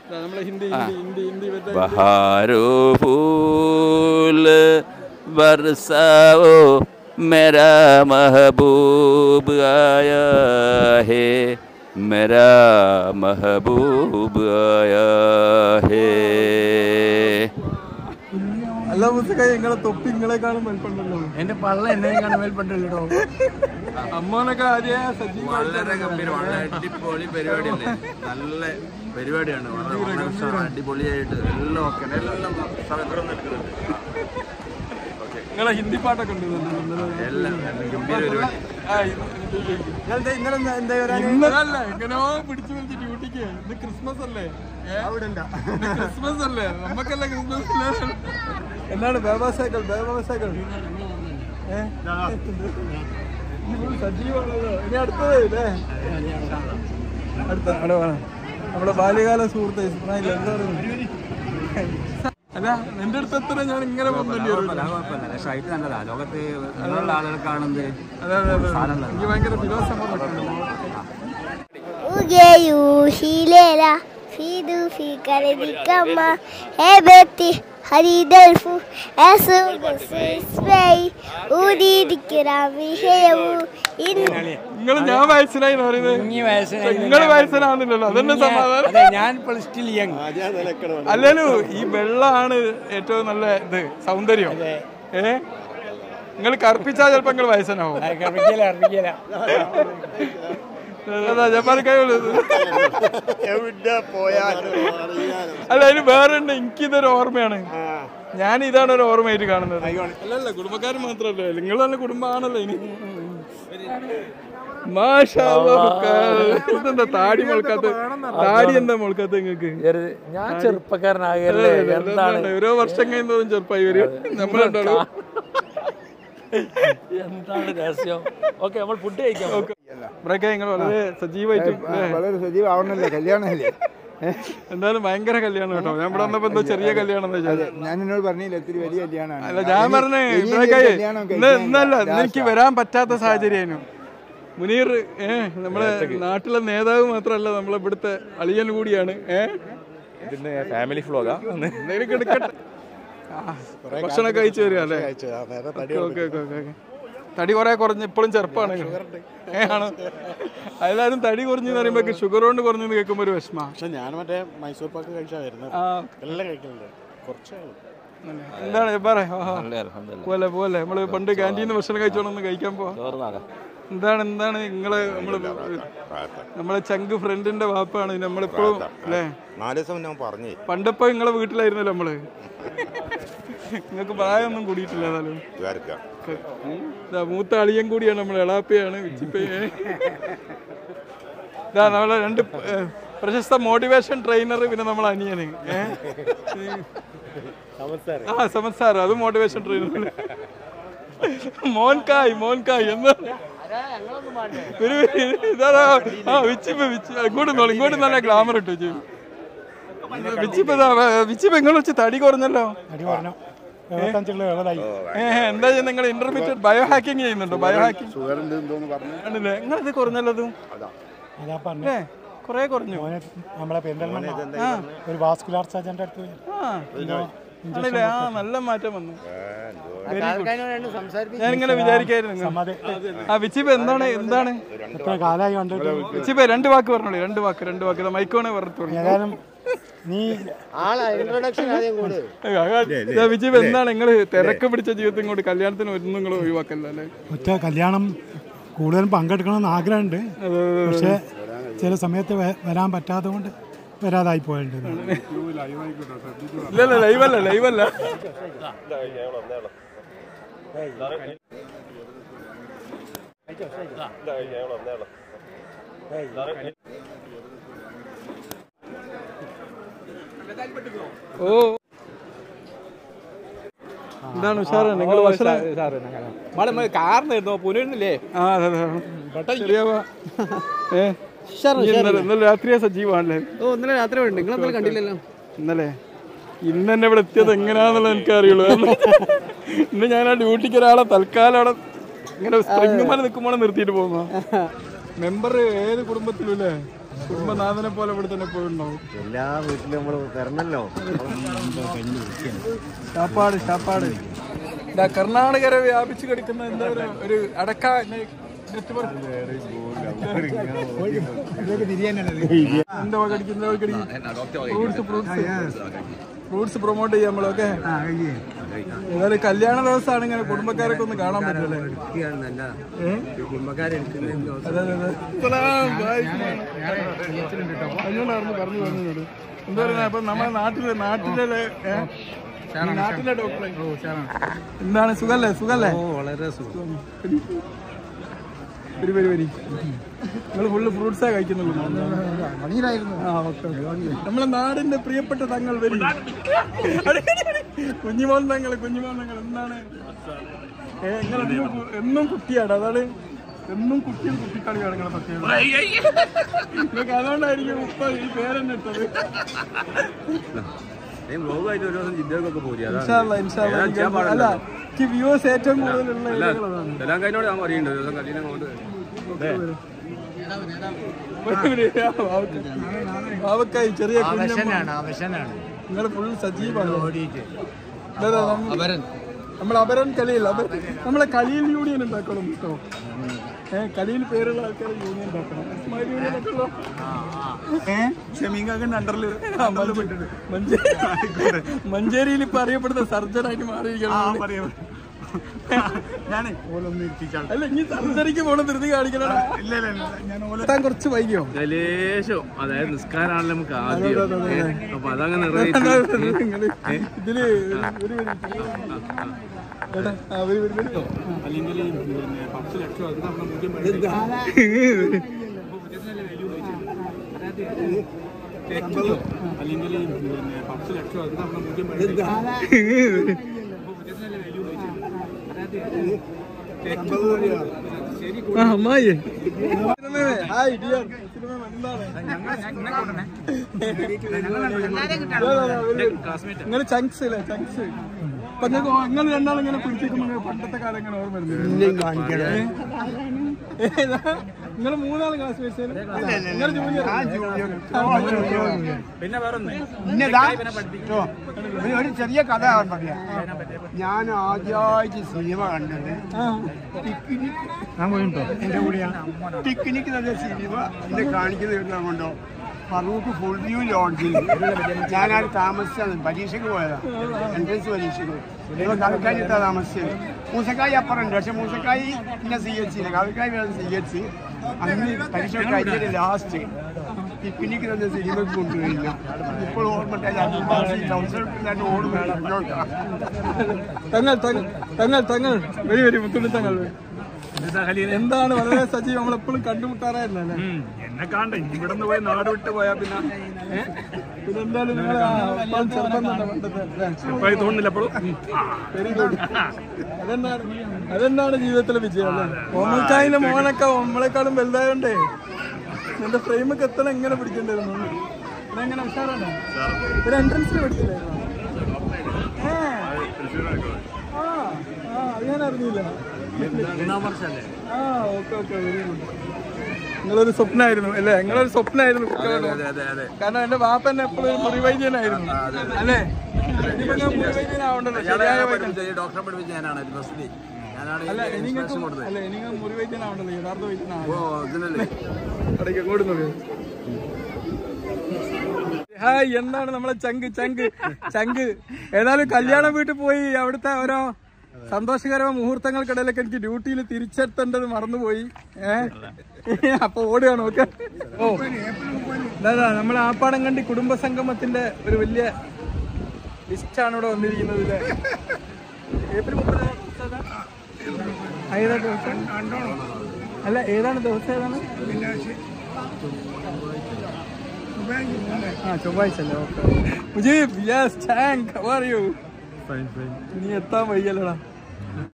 നമ്മളെ ഹിന്ദി ഹിന്ദി ഹിന്ദി ഹിന്दी बता बहारो फूल बरसाओ मेरा महबूब आया है मेरा महबूब आया है അല്ല മുസ്തക നിങ്ങളെ തൊപ്പി നിങ്ങളെക്കാളും വലിപ്പമുണ്ടല്ലോ എന്റെ പള്ള എന്നെ കാണാൻ മേൽപ്പെട്ടല്ലോ അമ്മോനൊക്കെ ആദ്യം സജീവ വളരെ ഗംഭീരം വളരെ അടിപൊളി പരിപാടിയല്ലേ നല്ല പരിപാടിയാണ് വളരെ വളരെ ഉഷാറ്, അടിപൊളിയായിട്ട് എല്ലാം ഓക്കെ എല്ലാം സമയം എടുക്കുന്നുണ്ട് നിങ്ങളെ ഹിന്ദി പാട്ടൊക്കെ ഉണ്ട് ഇന്നലെ. എല്ലാം ഗംഭീര പരിപാടി ആ, ഇത് ഇന്നലല്ല എങ്ങനെയോ പിടിച്ചു വലിച്ച് ഡ്യൂട്ടിക്ക് ഇന്ന് ക്രിസ്മസ് അല്ലേ ഏ? ഇന്ന് ക്രിസ്മസ് അല്ലേ നമുക്കല്ല ക്രിസ്മസ് എന്താണ് ബേബാസൈക്കിൾ ബേബാസൈക്കിൾ ഏ? ഇത് സജീവമാണല്ലോ ഇനി അടുത്തത് ഇല്ലേ അടുത്ത അവിടെ വേണം നമ്മുടെ ബാല്യകാല സുഹൃത്ത് ഇസ്മായിൽ എന്താ പറയുന്നത് അല്ല എന്റെ അടുത്ത് എത്ര ഞാൻ ഇങ്ങനെ പോകുന്നുണ്ട് ഷൈറ്റ് നല്ലതാ ലോകത്ത് അങ്ങനെയുള്ള ആളുകൾ കാണുന്നത് അതെ അതെ അതെ എനിക്ക് ഭയങ്കര ഫിലോസഫർ وجيوشي ليلة في دوفي كلبي كما هبتي حديد الفو أسوق سيسبي ودي كرامي هيو إن നിങ്ങൾ ഞാൻ വയസ്സനായി എന്ന് പറയുന്നത് നിങ്ങൾ വയസ്സനാവുന്നില്ലല്ലോ അതന്നെ സമാധാനം ഞാൻ ഇപ്പോൾ സ്റ്റിൽ യങ് അല്ലല്ലോ ഈ വെള്ളമാണ് ഏറ്റവും നല്ല ഇത് സൗന്ദര്യം ഏ നിങ്ങൾ കറുപ്പിച്ചാൽ ചിലപ്പോ നിങ്ങൾ വയസ്സനാവും അതാ ജപ്പാൻ കൈയുള്ളൂ അല്ല അതിന് വേറെ ഉണ്ട് എനിക്കിതൊരു ഓർമ്മയാണ് ഞാൻ ഇതാണ് ഒരു ഓർമ്മയായിട്ട് കാണുന്നത് അല്ലല്ല കുടുംബക്കാരൻ മാത്രമല്ല നിങ്ങൾ തന്നെ കുടുംബമാണല്ലോ ഇനി മാഷാ അല്ലാ, ഇതെന്താ താടി മുളക്കാത്ത താടി എന്താ മുളക്കാത്ത നിങ്ങൾക്ക് ഞാൻ ചെറുപ്പക്കാരനാകല്ലേ എന്താണ് ഓരോ വർഷം കഴിയുന്നതും ചെറുപ്പമായി വരും നമ്മളുണ്ടാവും എന്താണ് രഹസ്യം ഓക്കെ നമ്മൾ ഫുഡ് കഴിക്കാം ഇവിടെയൊക്കെ നിങ്ങൾ വളരെ സജീവമായിട്ട് വളരെ സജീവമാവണല്ലേ കല്യാണമല്ലേ എന്തായാലും ഭയങ്കര കല്യാണം കേട്ടോ ഞാൻ ഇവിടെ വന്നപ്പോ എന്തോ ചെറിയ കല്യാണം എന്ന് വെച്ചാൽ ഞാൻ എന്നോട് പറഞ്ഞില്ല ഒത്തിരി വലിയ കല്യാണമാണ് അല്ല ഞാൻ പറഞ്ഞേ ഇനി- ഇനി ഇവിടെയൊക്കെ ഒരു കല്യാണം ഇന്ന് കഴിക്കാൻ ഇന്നല്ല ഇന്ന് ലാസ്റ്റാ. എനിക്ക് വരാൻ പറ്റാത്ത സാഹചര്യമായിരുന്നു മുനീർ ഏ നമ്മളെ നാട്ടിലെ നേതാവ് മാത്രമല്ല നമ്മളെ ഇവിടുത്തെ അളിയൻ കൂടിയാണ് ഏ ഇതിന്റെ ഫാമിലി വ്ലോഗാ എന്തെങ്കിലും എടുക്കട്ടെ ആ, ഭക്ഷണം കഴിച്ചു വരിക അല്ലേ ഓക്കെ ഓക്കെ ഓക്കെ ഓക്കെ തടി കുറെ കുറഞ്ഞ് ഇപ്പോഴും ചെറുപ്പമാണ് ഏ ആണോ എല്ലാവരും തടി കുറഞ്ഞു എന്ന് പറയുമ്പോ ഷുഗർ കൊണ്ട് കുറഞ്ഞു കേൾക്കുമ്പോ ഒരു വിഷമ പക്ഷെ ഞാൻ മറ്റേ മൈസൂർ പാക്ക് കഴിച്ചാ വരുന്നത് ആ എല്ലാം കഴിക്കലുണ്ട് കുറച്ചേ എന്താണ് പറ പോലെ പോലെ നമ്മള് പണ്ട് ക്യാൻറ്റീന്ന് ഭക്ഷണം കഴിച്ചോളൊന്ന് കഴിക്കാൻ പോവാ എന്താണ് എന്താണ് നിങ്ങള് നമ്മള് നമ്മളെ ചങ്ക് ഫ്രണ്ടിന്റെ വാപ്പാണ് നമ്മളിപ്പോഴും അല്ലേ നാല് ദിവസം ഞാൻ പറഞ്ഞേ പണ്ടിപ്പോ നിങ്ങളെ വീട്ടിലായിരുന്നല്ലോ നമ്മള് നിങ്ങൾക്ക് പ്രായമൊന്നും കൂടിയിട്ടില്ല എന്നാലും ഇതായിരിക്കാം ഇതാ മൂത്ത അളിയൻ കൂടിയാണ് നമ്മൾ എളാപ്പയാണ് വിച്ചിപ്പയെ ഇതാ നമ്മളെ രണ്ട് ഏ, പ്രശസ്ത മോട്ടിവേഷൻ ട്രെയിനർ പിന്നെ നമ്മളെ അനിയന് ഏ? ആ സമത് സാർ അത് മോട്ടിവേഷൻ ട്രെയിനർ മോൻകായ് മോൻകായ് എന്ന് ഒരു ഇതാ ആ വിച്ചിപ്പ വിച്ച് ഇങ്ങോട്ട് നോളി ഇങ്ങോട്ട് നല്ല ഗ്ലാമർ ഇട്ടു വെച്ചു വിച്ചിപ്പ വിച്ചിപ്പ നിങ്ങൾ വെച്ച് തടി കുറഞ്ഞല്ലോ ഏ, എന്താ നിങ്ങൾ ഇന്റർമീഡിയറ്റ് ബയോ ഹാക്കിംഗ് ചെയ്യുന്നുണ്ടോ ബയോ ഹാക്കിംഗ് ഷുഗറിന്റെ എന്തോന്ന് പറഞ്ഞു ആണല്ലേ നിങ്ങളത് കുറഞ്ഞല്ലോ അതും ഏ കൊറേ കുറഞ്ഞു നമ്മളെ പെരിന്തൽമണ്ണ ഒരു വാസ്കുലാർ സർജന്റെ അടുത്ത് പോയി ആ ആണല്ലേ ആ നല്ല മാറ്റം വന്നു ഞാൻ ഇങ്ങനെ വിചാരിക്കായിരുന്നു ആ വിച്ചിപ്പ എന്താണ് എന്താണ് എത്ര കാലമായി കണ്ടിട്ട് വിച്ചിപ്പ രണ്ട് വാക്ക് പറഞ്ഞോളൂ രണ്ട് വാക്ക് രണ്ട് വാക്ക് ഇതാ മൈക്കോണെ പറഞ്ഞോളൂ ഏതായാലും നീ വിജിബ് എന്താണ് നിങ്ങൾ തിരക്ക് പിടിച്ച ജീവിതത്തിൽ ഇങ്ങോട്ട് കല്യാണത്തിന് ഒന്നും നിങ്ങൾ ഒഴിവാക്കല്ല അല്ലേ ഒറ്റ കല്യാണം കൂടുതലും പങ്കെടുക്കണമെന്ന് ആഗ്രഹമുണ്ട് പക്ഷേ ചില സമയത്ത് വ- വരാൻ പറ്റാത്തത് കൊണ്ട് വരാതായി പോയിട്ടുണ്ട് ഇല്ലല്ല ലൈവല്ല ലൈവല്ല ഓ എന്താണ് ഉഷാറാണ് നിങ്ങൾ ഭക്ഷണം കാറിനായിരുന്നോ പുനരുന്നില്ലേ ആ അതെ അതെ ശരിയാവാ ഏ ഇന്നലെ ഇന്നലെ രാത്രിയാ സജീവാണല്ലേ ഓ ഇന്നലെ രാത്രി ഉണ്ട് നിങ്ങൾ കണ്ടില്ലല്ലോ ഇന്നലെ ഇന്ന് എന്നെ ഇവിടെ എത്തിയത് എങ്ങനെയാണെന്നുള്ളത് എനിക്ക് അറിയുള്ളൂ ഇന്ന് ഞാൻ ആ ഡ്യൂട്ടിക്ക് ഒരാളെ തൽക്കാലം അവിടെ ഇങ്ങനെ സ്പ്രിങ് മല നിൽക്കുമ്പോൾ നിർത്തിയിട്ട് പോകുന്നു മെമ്പർ ഏത് കുടുംബത്തിലും അല്ലേ കുടുംബനാഥനെ പോലെ ഇവിടെ തന്നെ എപ്പോഴും ഉണ്ടാവും എല്ലാ വീട്ടിലും നമ്മൾ വരണല്ലോ ശാപ്പാട് ശാപ്പാട് ഇതാ കർണാടകര വ്യാപിച്ചു കിടക്കുന്ന എന്താ ഒരു ഒരു അടക്ക നെറ്റ്വർക്ക് എന്താ കടിക്കുന്ന ഫ്രൂട്ട്സ് ഫ്രൂട്ട്സ് ഫ്രൂട്ട്സ് പ്രൊമോട്ട് ചെയ്യാം നമ്മളൊക്കെ ഏതായാലും കല്യാണ ദിവസമാണ് ഇങ്ങനെ കുടുംബക്കാരൊക്കെ ഒന്ന് കാണാൻ പറ്റില്ലേ ഏ? അതെ, അതെ, അതെ. സലാം, ബായ്. അതിനോടായിരുന്നു പറഞ്ഞു പറഞ്ഞത് എന്താ പറയുക അപ്പൊ നമ്മുടെ നാട്ടിലെ നാട്ടിലെ ഏ? ഈ നാട്ടിലെ ഡോക്ടറെ എന്താണ് സുഖല്ലേ സുഖല്ലേ വളരെ സുഖം വരി വരി വരി നിങ്ങൾ ഫുള്ള് ഫ്രൂട്ട്സാ കഴിക്കുന്നുള്ളൂ ആ, ഓക്കേ, ഓക്കേ. നമ്മളെ നാടിന്റെ പ്രിയപ്പെട്ട തങ്ങൾ വരി കുഞ്ഞുമോൻ തങ്ങൾ കുഞ്ഞുമോൻ തങ്ങൾ എന്താണ് ഏ, നിങ്ങൾ എന്നും കു- എന്നും കുട്ടിയാണ് അതാണ് എന്നും കുട്ടിയും കുട്ടിക്കളിയാണ് നിങ്ങളെ പ്രത്യേകത നിങ്ങൾക്ക് അതുകൊണ്ടായിരിക്കും ഉപ്പ ഈ പേരെന്നെ ഇട്ടത് ബ്ലോഗായിട്ട് ഒരു ദിവസം ജിദ്ദക്കൊക്കെ പോരി ഇൻഷാല്ലാ, ഇൻഷാല്ലാ. എനിക്ക് അല്ല എനിക്ക് വ്യൂവേഴ്സ് ഏറ്റവും കൂടുതലുള്ള ഏരിയകൾ അതാണ് എല്ലാം കഴിഞ്ഞോട് ഞാൻ പറയുന്നുണ്ട് ഒരു ദിവസം കല്യാണം കൊണ്ട് പാവക്കായി ചെറിയ നിങ്ങൾ ഫുൾ സജീവാണ് ഇതാ, നമ്മ- നമ്മൾ അപരൻ കളിയിൽ അപരൻ നമ്മളെ കളിയിൽ യൂണിയൻ ഉണ്ടാക്കണം കേട്ടോ ഏഹ് കളിയിൽ പേരുള്ള ആൾക്കാരെ യൂണിയൻ ഉണ്ടാക്കണം ഇസ്മായിൽ യൂണിയൻ ഒക്കെ ഉള്ളോ? ഏഹ് ഷമീഖാഖിന്റെ അണ്ടറിൽ മഞ്ചേരിയിൽ ഇപ്പൊ അറിയപ്പെടുന്ന സർജനായിട്ട് മാറിയിരിക്കണം ഞാനേ അല്ല ഇനി സർജറിക്ക് പോണ ധൃതി കാണിക്കണം ഇല്ല ഇല്ല ഞാൻ ഓലെത്താൻ കുറച്ച് വൈകിയോ ലേശം അതായത് നിസ്കാരാണല്ലോ നമുക്ക് ആദ്യം അതെ, അതെ, അതെ. ഏ, അപ്പൊ അതങ്ങനെ നിങ്ങള് ഇതില് ഒരു മിനിറ്റ്. എടാ, ആ, വരൂ, വരൂ, വരൂ. ആ, അമ്മായി സിനിമേ, ഹായ് ഡിയർ സിനിമ എന്താണ് നിങ്ങൾ ചങ്ക്സ് അല്ലേ ചങ്ക്സ് അപ്പൊ നിങ്ങൾക്ക് നിങ്ങൾ രണ്ടാളും ഇങ്ങനെ പിടിച്ചിരിക്കുമ്പോ പണ്ടത്തെ കാലം ഇങ്ങനെ ഓർമ്മ നിങ്ങൾ മൂന്നാള് ക്ലാസ് നിങ്ങൾ ജൂനിയർ പിന്നെ വേറെ പിന്നെതാ ഓ, ഒരു- ഒരു ചെറിയ കഥ പറയാം ഞാൻ ആദ്യമായിട്ട് സിനിമ കണ്ടത് പിക്നിക് എന്റെ കൂടെയാ പിക്നിക് എന്ന സിനിമ എന്നെ കാണിക്കുന്നത് കൊണ്ടോ ഫറൂഖ് ഫുൾ വ്യൂ ലോഡ്ജിൽ ഞാനാണ് താമസിച്ചത് പരീക്ഷയ്ക്ക് പോയതാ എൻട്രൻസ് പരീക്ഷയ്ക്ക് ഇപ്പൊ കവിക്കായി താമസിച്ചത് മൂസക്കായി അപ്പുറമുണ്ട് പക്ഷെ മൂസക്കായി പിന്നെ സി എച്ച് ഇല്ല കവിക്കായി വേണം സി എച്ച് അന്ന് പരീക്ഷ കഴിഞ്ഞിട്ട് ലാസ്റ്റ് പിക്നിക് എന്ന സിനിമയ്ക്ക് കൊണ്ടുപോയില്ല ഇപ്പോൾ ഓർമ്മ ഓടുന്നു തങ്ങൾ തങ്ങൾ തങ്ങൾ തങ്ങൾ വരി വരി മുത്തുള്ളി തങ്ങൾ എന്താണ് വളരെ സജീവം നമ്മളെപ്പോഴും കണ്ടുമുട്ടാറായിരുന്നല്ലേ എന്നെ കാണണ്ട ഇവിടെ നിന്ന് പോയി നാട് വിട്ട് പോയാ പിന്നെ പിന്നെ എന്തായാലും നിങ്ങൾ ചെറുപ്പം തന്നെ പണ്ടത്തെ അല്ലേ? തോന്നുന്നില്ല അപ്പോഴും വെരി ഗുഡ് അതെന്താണ് അതെന്താണ് ജീവിതത്തിലെ വിജയം അല്ലേ ഓമൽക്കായിലെ മോനൊക്കെ നമ്മളെക്കാളും വലുതായോണ്ടേ എന്റെ ഫ്രെയിമൊക്കെ എത്തണം എങ്ങനെ പിടിക്കണ്ടായിരുന്നു ഇതെങ്ങനെ ഉഷാറാണ് ഒരു എൻട്രൻസിൽ പഠിച്ചില്ലായിരുന്നു ഏ. ആ ആ അത് ഞാൻ അറിഞ്ഞില്ല ആ ഓക്കെ ഓക്കെ വെരി ഗുഡ് നിങ്ങളൊരു സ്വപ്നമായിരുന്നു അല്ലേ നിങ്ങളൊരു സ്വപ്നമായിരുന്നു കുട്ടികളുടെ കാരണം എന്റെ വാപ്പ എന്നെ എപ്പോഴും ഒരു മുറിവൈദ്യനായിരുന്നു അല്ലേ ഇനിയിപ്പോ ഞാൻ മുറിവൈദ്യനാവണ്ടല്ലോ ശരിയായ വൈദ്യൻ ഡോക്ടറെ പഠിപ്പിച്ച ഞാനാണ് ഫസ്റ്റില് ഞാനാണ് അല്ല ഇതിന്റെ നിങ്ങൾക്ക് ഇൻസ്ട്രക്ഷൻ കൊടുത്തത് അല്ല നിങ്ങൾ മുറിവൈദ്യനാവണ്ടല്ലോ യഥാർത്ഥ ഓ വൈദ്യനാവണം ഇതിനല്ലേ ഇടയ്ക്ക് അങ്ങോട്ട് നോക്ക്. ഹായ് എന്താണ് നമ്മളെ ചങ്ക് ചങ്ക് ചങ്ക് ഏതായാലും കല്യാണ വീട്ടിൽ പോയി അവിടുത്തെ ഓരോ സന്തോഷകരമായ മുഹൂർത്തങ്ങൾക്കിടയിലൊക്കെ എനിക്ക് ഡ്യൂട്ടിയിൽ തിരിച്ചെത്തേണ്ടത് മറന്നുപോയി ഏഹ് അപ്പൊ ഓടുകയാണ് ഓക്കെ ഓ അതാ നമ്മളെ ആപ്പാടം കണ്ടി കുടുംബ സംഗമത്തിന്റെ ഒരു വലിയ ലിസ്റ്റാണ് ഇവിടെ വന്നിരിക്കുന്നത് ഇല്ലേ? ഏപ്രിൽ മുപ്പത് ഏതാ ദിവസം അല്ല ഏതാണ് ദിവസം ഏതാണ് ആ ചൊവ്വാഴ്ച അല്ലേ okay Mujeeb yes thank how are you നീ എത്താൻ വയ്യല്ലടാ